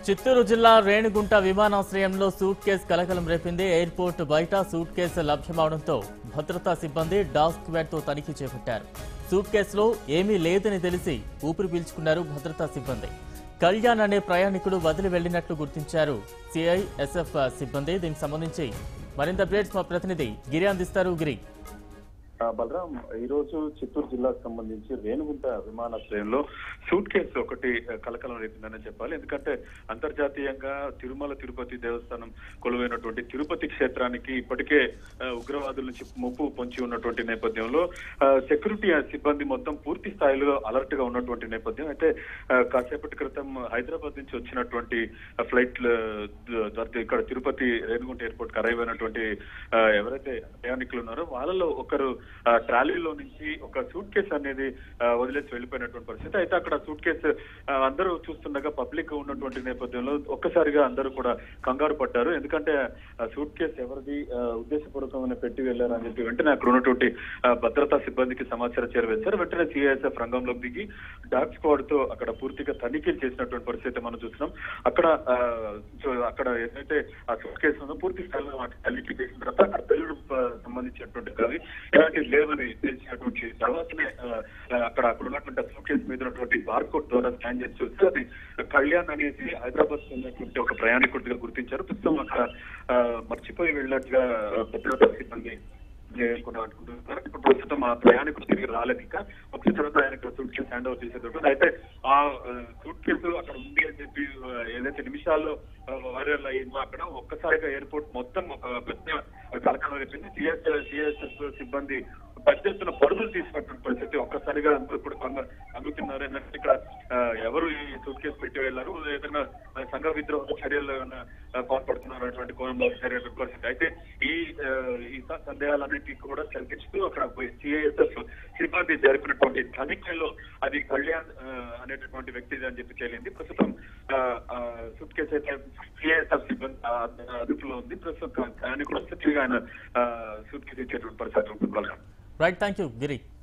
చిత్తూరు జిల్లా రేణిగుంట విమానాశ్రయంలో suit case కలకలం రేపింది ఎయిర్పోర్ట్ బయట సూట్ కేసు లభ్యమవడంతో భద్రతా సిబ్బంది డాగ్ స్క్వాడ్ తో తనిఖీ చేపట్టారు సూట్ కేసులో ఏమీ లేదని తెలిసి ఊపిరి పీల్చుకున్నారు భద్రతా సిబ్బంది కళ్యాణ్ అనే ప్రయాణికుడు వదిలి వెళ్లినట్లు గుర్తించారు సిఐ ఎస్ఎఫ్ సిబ్బంది దీనికి సంబంధించి మరింత అప్డేట్స్ మా ప్రతినిధి గిరి అందిస్తారు గిరి ఆ, బలరాం ఈ రోజు చిత్తూరు జిల్లాకు సంబంధించి రేణుగుంట విమానాశ్రయంలో సూట్ కేసు ఒకటి ఆ, కలకలం రేపిందని చెప్పాలి ఎందుకంటే అంతర్జాతీయంగా తిరుమల తిరుపతి దేవస్థానం కొలువైనటువంటి తిరుపతి క్షేత్రానికి ఇప్పటికే ఆ, ఉగ్రవాదుల నుంచి ముప్పు పొంచి ఉన్నటువంటి నేపథ్యంలో ఆ, సెక్యూరిటీ సిబ్బంది మొత్తం పూర్తి స్థాయిలో అలర్ట్ గా ఉన్నటువంటి నేపథ్యం అయితే ఆ, కాసేపటి క్రితం హైదరాబాద్ నుంచి వచ్చినటువంటి ఫ్లైట్ ద్వారా ఇక్కడ తిరుపతి రేణుగుంట ఎయిర్పోర్ట్ కి అరైవ్ అయినటువంటి ఆ, ఎవరైతే ప్రయాణికులు ఉన్నారో వాళ్ళలో ఒకరు ఆ, ట్రాలీలో నుంచి ఒక సూట్ కేసు అనేది ఆ, వదిలేసి వెళ్ళిపోయినటువంటి పరిస్థితి అయితే అక్కడ సూట్ కేసు ఆ, అందరూ చూస్తుండగా పబ్లిక్ ఉన్నటువంటి నేపథ్యంలో ఒక్కసారిగా అందరూ కూడా కంగారు పడ్డారు ఎందుకంటే ఆ సూట్ కేసు ఎవరిది ఆ, ఉద్దేశపూర్వకంగా పెట్టి వెళ్ళారు అని చెప్పి వెంటనే అక్కడ ఉన్నటువంటి ఆ, భద్రతా సిబ్బందికి సమాచారం చేరవేశారు వెంటనే సిఐఎస్ఎఫ్ రంగంలోకి దిగి డాగ్ స్క్వాడ్ తో అక్కడ పూర్తిగా తనిఖీలు చేసినటువంటి పరిస్థితి మనం చూస్తున్నాం అక్కడ ఆ, సో అక్కడ ఏదైతే ఆ సూట్ కేసు ఉందో పూర్తి స్థాయిలో వాటి తనిఖీ చేసిన తర్వాత అక్కడ పెళ్లి సంబంధించినటువంటి కానీ ఎలాంటి లేవని తెలిసినటువంటి తర్వాతనే ఆ, అక్కడ అక్కడ ఉన్నటువంటి సూట్ కేసు మీద ఉన్నటువంటి బార్కోడ్ ద్వారా స్కాన్ చేసి చూస్తే అది కళ్యాణ్ అనేది హైదరాబాద్ ఉన్నటువంటి ఒక ప్రయాణికుడిగా గుర్తించారు ప్రస్తుతం అక్కడ ఆ, మర్చిపోయి వెళ్ళినట్టుగా భద్రతా సిబ్బంది చేసుకుని అనుకుంటున్నారు ఇప్పుడు ప్రస్తుతం ఆ ప్రయాణికుడు తిరిగి రాలేదు ఇంకా వచ్చిన తర్వాత ఆయనకు సూట్ కేసు హ్యాండ్ ఓవర్ చేసేటప్పుడు అయితే ఆ సూట్ కేసు అక్కడ ఉంది అని చెప్పి ఆ, ఏదైతే నిమిషాల్లో వైరల్ అయ్యిందో అక్కడ ఒక్కసారిగా ఎయిర్పోర్ట్ మొత్తం ఒక పెద్ద కలకలం చెప్పింది సిఎస్ సిఎస్ఎస్ సిబ్బంది పెద్ద ఎత్తున పరుగులు తీసుకున్నటువంటి పరిస్థితి ఒక్కసారిగా అందరూ ఇప్పుడు కొందరు అడుగుతున్నారు ఏంటంటే ఇక్కడ ఆ, ఎవరు ఈ సూట్ కేసు పెట్టి వెళ్ళారు ఏదైనా ఆ, సంఘ విద్రోహ చర్యలు ఏమైనా ఆ, పాల్పడుతున్నారు అటువంటి కోణంలో చర్యలు పరిస్థితి అయితే ఈ ఆ, ఈ స- సందేహాలన్నింటినీ కూడా చర్చిస్తూ అక్కడ సిఐఎస్ఎఫ్ సిబ్బంది జరిపినటువంటి తనిఖీలో అది కళ్యాణ్ ఆ, అనేటటువంటి వ్యక్తి అని చెప్పి తేలింది ప్రస్తుతం సూట్ కేసు అయితే సిఐఎస్ఎఫ్ సిబ్బంది ఆ, అదుపులో ఉంది ప్రస్తుతం ప్రయాణికుడు వస్తే తిరిగి ఆయన సూట్ కేసు ఇచ్చేటువంటి పరిస్థితి ఉంటుంది రైట్ థ్యాంక్ యూ గిరి